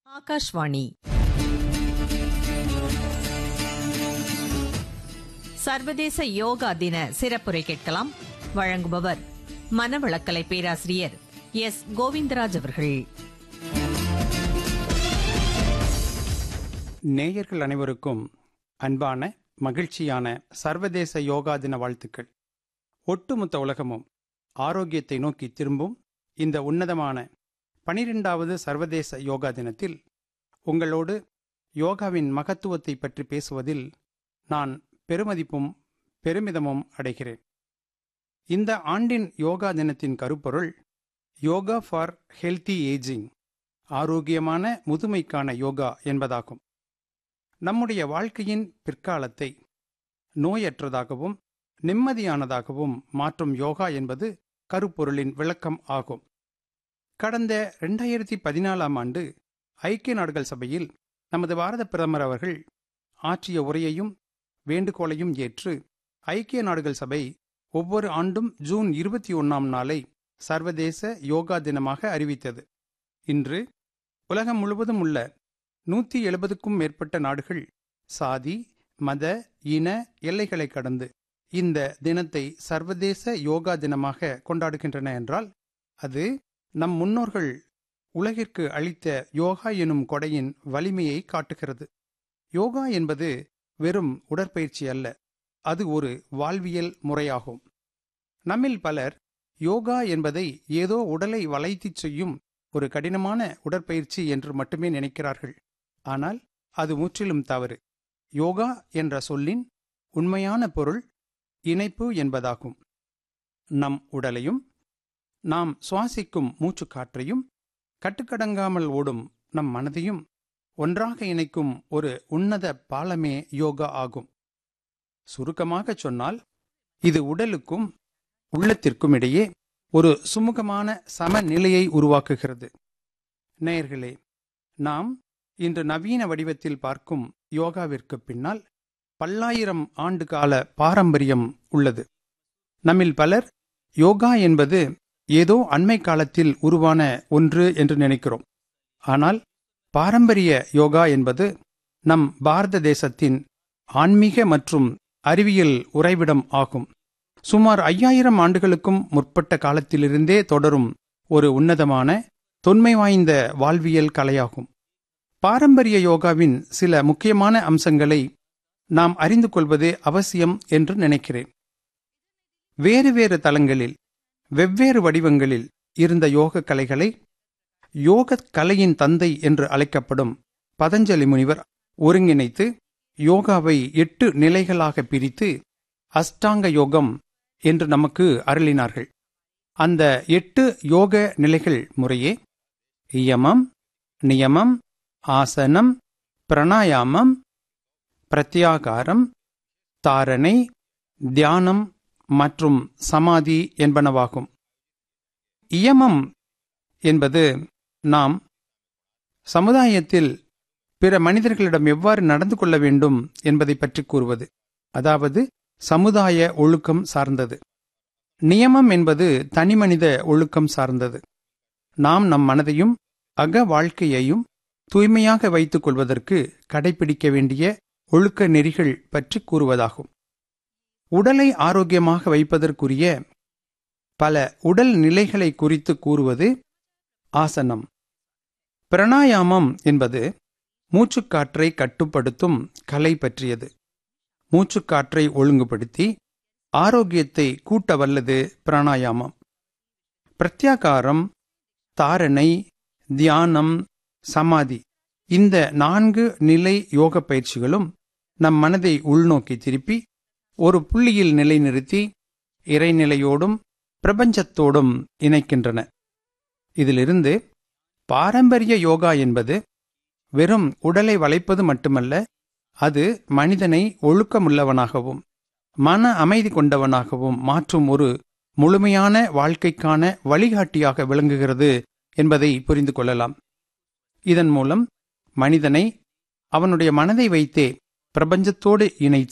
ஆகாஷ்வாணி சர்வதேச யோகா தின சிறப்புரை கேட்கலாம் வழங்குபவர் மனவளக்கலை பேராசிரியர் எஸ் கோவிந்தராஜ் அவர்கள் நேயர்கள் அனைவருக்கும் அன்பான மகிழ்ச்சியான சர்வதேச யோகா தின வாழ்த்துக்கள் ஒட்டுமொத்த உலகமும் ஆரோக்கியத்தை நோக்கி திரும்பும் இந்த உன்னதமான பனிரெண்டாவது சர்வதேச யோகா தினத்தில் உங்களோடு யோகாவின் மகத்துவத்தை பற்றி பேசுவதில் நான் பெருமதிப்பும் பெருமிதமும் அடைகிறேன் இந்த ஆண்டின் யோகா தினத்தின் கருப்பொருள் யோகா ஃபார் ஹெல்தி ஏஜிங் ஆரோக்கியமான முதுமைக்கான யோகா என்பதாகும் நம்முடைய வாழ்க்கையின் பிற்காலத்தை நோயற்றதாகவும் நிம்மதியானதாகவும் மாற்றும் யோகா என்பது கருப்பொருளின் விளக்கம் ஆகும் கடந்த இரண்டாயிரத்தி பதினாலாம் ஆண்டு ஐக்கிய நாடுகள் சபையில் நமது பாரத பிரதமர் அவர்கள் ஆற்றிய உரையையும் வேண்டுகோளையும் ஏற்று ஐக்கிய நாடுகள் சபை ஒவ்வொரு ஆண்டும் ஜூன் இருபத்தி ஒன்னாம் நாளை சர்வதேச யோகா தினமாக அறிவித்தது இன்று உலகம் முழுவதும் உள்ள நூற்றி எழுபதுக்கும் மேற்பட்ட நாடுகள் சாதி மத இன எல்லைகளை கடந்து இந்த தினத்தை சர்வதேச யோகா தினமாக கொண்டாடுகின்றன என்றால் அது நம் முன்னோர்கள் உலகிற்கு அளித்த யோகா எனும் கொடையின் வலிமையை காட்டுகிறது யோகா என்பது வெறும் உடற்பயிற்சி அல்ல அது ஒரு வாழ்வியல் முறையாகும் நம்மில் பலர் யோகா என்பதை ஏதோ உடலை வளைத்துச் செய்யும் ஒரு கடினமான உடற்பயிற்சி என்று மட்டுமே நினைக்கிறார்கள் ஆனால் அது முற்றிலும் தவறு யோகா என்ற சொல்லின் உண்மையான பொருள் இணைப்பு என்பதாகும் நம் உடலையும் நாம் சுவாசிக்கும் மூச்சுக்காற்றையும் கட்டுக்கடங்காமல் ஓடும் நம் மனதையும் ஒன்றாக இணைக்கும் ஒரு உன்னத பாலமே யோகா ஆகும் சுருக்கமாக சொன்னால் இது உடலுக்கும் உள்ளத்திற்கும் இடையே ஒரு சுமூகமான சமநிலையை உருவாக்குகிறது நேயர்களே நாம் இன்று நவீன வடிவத்தில் பார்க்கும் யோகாவிற்கு பின்னால் பல்லாயிரம் ஆண்டு கால பாரம்பரியம் உள்ளது நம்மில் பலர் யோகா என்பது ஏதோ அண்மை காலத்தில் உருவான ஒன்று என்று நினைக்கிறோம் ஆனால் பாரம்பரிய யோகா என்பது நம் பாரத தேசத்தின் ஆன்மீக மற்றும் அறிவியல் உறைவிடம் ஆகும் சுமார் ஐயாயிரம் ஆண்டுகளுக்கும் முற்பட்ட காலத்திலிருந்தே தொடரும் ஒரு உன்னதமான தொன்மை வாய்ந்த வாழ்வியல் கலையாகும் பாரம்பரிய யோகாவின் சில முக்கியமான அம்சங்களை நாம் அறிந்து கொள்வது அவசியம் என்று நினைக்கிறேன் வேறு வேறு தலங்களில் வெவ்வேறு வடிவங்களில் இருந்த யோக கலைகளை யோக கலையின் தந்தை என்று அழைக்கப்படும் பதஞ்சலி முனிவர் ஒருங்கிணைத்து யோகாவை எட்டு நிலைகளாக பிரித்து அஷ்டாங்க யோகம் என்று நமக்கு அருளினார்கள் அந்த எட்டு யோக நிலைகள் முறையே இயமம் நியமம் ஆசனம் பிரணாயாமம் பிரத்யாகாரம் தாரணை தியானம் மற்றும் சமாதி என்பனவாகும் இயமம் என்பது நாம் சமுதாயத்தில் பிற மனிதர்களிடம் எவ்வாறு நடந்து கொள்ள வேண்டும் என்பதை பற்றி கூறுவது அதாவது சமுதாய ஒழுக்கம் சார்ந்தது நியமம் என்பது தனிமனித ஒழுக்கம் சார்ந்தது நாம் நம் மனதையும் அக வாழ்க்கையையும் தூய்மையாக வைத்துக் கொள்வதற்கு கடைபிடிக்க வேண்டிய ஒழுக்க நெறிகள் பற்றி கூறுவதாகும் உடலை ஆரோக்கியமாக வைப்பதற்குரிய பல உடல் நிலைகளை குறித்து கூறுவது ஆசனம் பிரணாயாமம் என்பது மூச்சுக்காற்றை கட்டுப்படுத்தும் கலை பற்றியது மூச்சுக்காற்றை ஒழுங்குபடுத்தி ஆரோக்கியத்தை கூட்ட வல்லது பிராணாயாமம் பிரத்யாகாரம் தாரணை தியானம் சமாதி இந்த நான்கு நிலை யோக பயிற்சிகளும் நம் மனதை உள்நோக்கி திருப்பி ஒரு புள்ளியில் நிலைநிறுத்தி இறைநிலையோடும் பிரபஞ்சத்தோடும் இணைக்கின்றன இதிலிருந்து பாரம்பரிய யோகா என்பது வெறும் உடலை வளைப்பது மட்டுமல்ல அது மனிதனை ஒழுக்கமுள்ளவனாகவும் மன அமைதி கொண்டவனாகவும் மாற்றும் ஒரு முழுமையான வாழ்க்கைக்கான வழிகாட்டியாக விளங்குகிறது என்பதை புரிந்து கொள்ளலாம் இதன் மூலம் மனிதனை அவனுடைய மனதை வைத்தே பிரபஞ்சத்தோடு இணைத்து